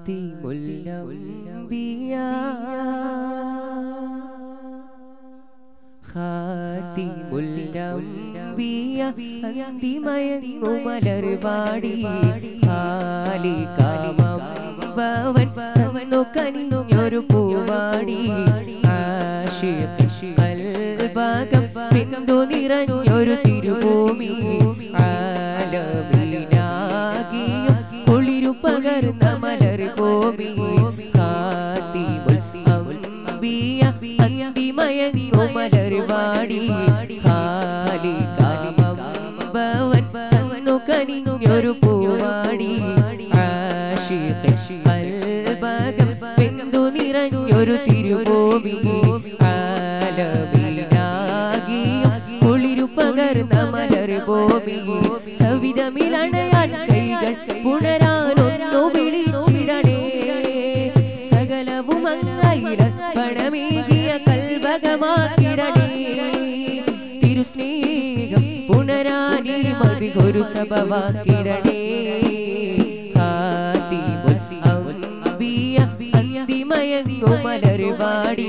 അന്തിമയങ്ങുമലർവാടി ഹാലികാമമ്പവൻ തന്നു കനിഞ്ഞൊരു പൂവാടി ആശിഖൽഭാഗം ബിന്ദു നിറഞ്ഞൊരു തിരുഭൂമി ആലമീനാകിയും കുളിരു പകർന്ന മലർ ഭൂമി ഹാത്തിമുൽ അംബിയ അന്തിമയങ്ങു മലർവാടി ഹാലികാമമ്പവൻ തന്നു കനിഞ്ഞൊരു പൂവാടി ആശിഖൽഭാഗം ബിന്ദു നിറഞ്ഞൊരു തിരുഭൂമി ആലമീനാകിയും കുളിരു പകർന്ന മലർ ഭൂമി സവിധമിലണയാൻ കൈകൾ പുണരാനൊന്നു വിളിച്ചിടണേ സകലവും അങ്ങയില പണമേകിയ കൽവകമാക്കിടണേ തിരുസ്നേഹം പുണരാനീ മതി ഒരു സഭവാക്കിടണേ ഹാത്തിമുൽ അംബിയ അന്തിമയങ്ങു മലർവാടി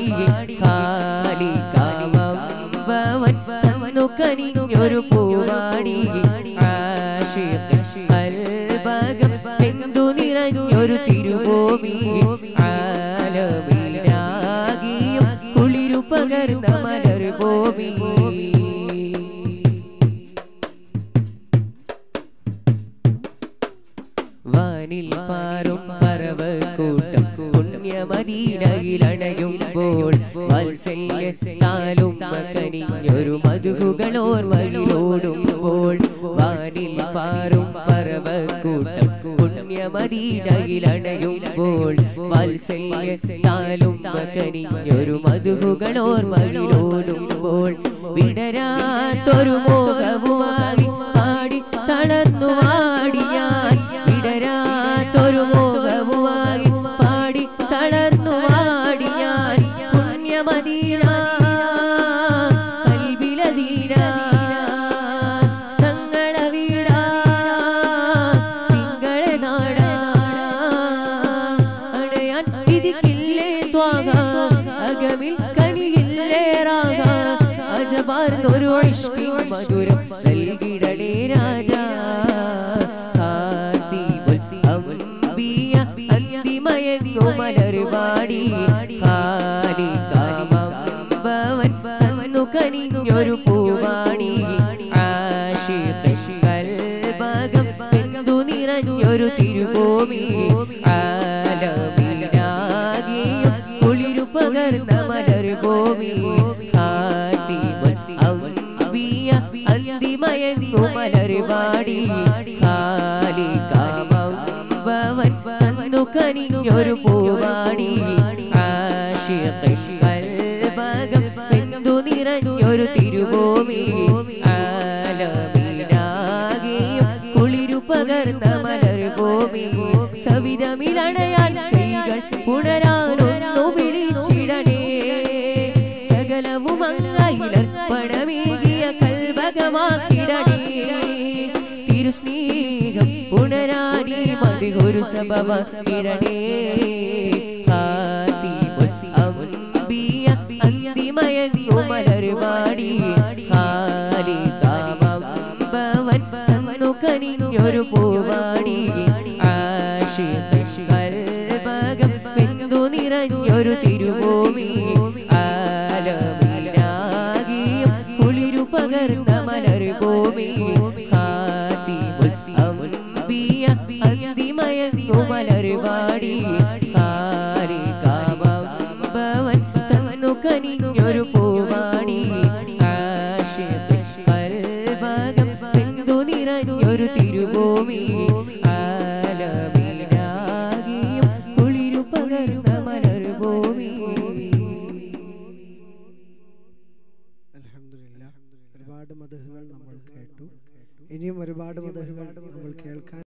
ഹാലികാമമ്പവൻ തന്നു കനിഞ്ഞൊരു പൂവാടി ആശിഖൽഭാഗം ബിന്ദു നിറഞ്ഞൊരു തിരുഭൂമി ആലമീനാകിയും കുളിരു പകർന്ന മലർ ഭൂമി വാനിൽ പാറും പറവ കൂട്ടം പുണ്യമദീനയിലണയുമ്പോൾ വാത്സല്യത്താലും കനിഞ്ഞൊരു മധുഹുകളോർവയിലോടുമ്പോൾ വാനിൽ പാറും പറവ കൂട്ടം പുണ്യമദീനയിലണയുമ്പോൾ വാത്സല്യത്താലും കനിഞ്ഞൊരു മധുഹുകളോർവയിലോടുമ്പോൾ വിടരാത്തൊരു മോഹവുമായി പാടി തളർന്നു വാടി ഞാൻ വിടരാത്തൊരു മോഹവുമായി പാടി തളർന്നു വാടി ഞാൻ പുണ്യമദീന കൽബിലദീന തങ്ങളെ വീടാ തിങ്കളെ നാടാ അണയാൻ വിധിക്കില്ലേ ത്വാഗ അകമിൽ കനിയില്ലേ രാഗ അജപാർന്നൊരു ഇഷ്കിൻ മധുരം നൽകിടണേ രാജാ ഹാത്തിമുൽ അംബിയ അന്തിമയങ്ങു മലർവാടി ഹാലികാമമ്പവൻ തന്നു കനിഞ്ഞൊരു പൂവാടി ആശിഖൽഭാഗം ബിന്ദു നിറഞ്ഞൊരു തിരുഭൂമി ആലമീനാകിയും കുളിരു പകർന്ന മലർ ഭൂമി ഹാത്തിമുൽ അംബിയ അന്തിമയങ്ങു മലർവാടി ഹാലികാമമ്പവൻ തന്നു കനിഞ്ഞൊരു പൂവാടി ആശിഖൽഭാഗം ബിന്ദു നിറഞ്ഞൊരു തിരുഭൂമി ആലമീനാകിയും കുളിരു പകർന്ന മലർ ഭൂമി സവിധമിലണയാൻ കൈകൾ പുണരാനൊന്നു വിളിച്ചിടണേ സകലവും അങ്ങയിലർ പണമേകിയ കൽവകമാക്കിടണേ തിരുസ്നേഹം പുണരാനീ മതി ഒരു സഭവാക്കിടണേ ഹാത്തിമുൽ അംബിയ അന്തിമയങ്ങു മലർവാടി ഹാലികാമമ്പവൻ തന്നു കനിഞ്ഞൊരു പൂവാടി ആശിഖൽഭാഗം ബിന്ദു നിറഞ്ഞൊരു തിരുഭൂമി ആലമീനാകിയും കുളിരു പകർന്ന മലർ ഭൂമി ഹാത്തിമുൽ അംബിയ അന്തിമയങ്ങു മലർവാടി ഹാലികാമമ്പവൻ തന്നു കനിഞ്ഞൊരു പൂവാടി ആശിഖൽഭാഗം ബിന്ദു നിറഞ്ഞൊരു തിരുഭൂമി ആലമീനാകിയും കുളിരു പകർന്ന മലർ ഭൂമി അൽഹംദുലില്ലാ ഒരുപാട് മതഹുകൾ നമ്മൾ കേട്ടു ഇനിയും ഒരുപാട് മതഹുകൾ നമ്മൾ കേൾക്കാൻ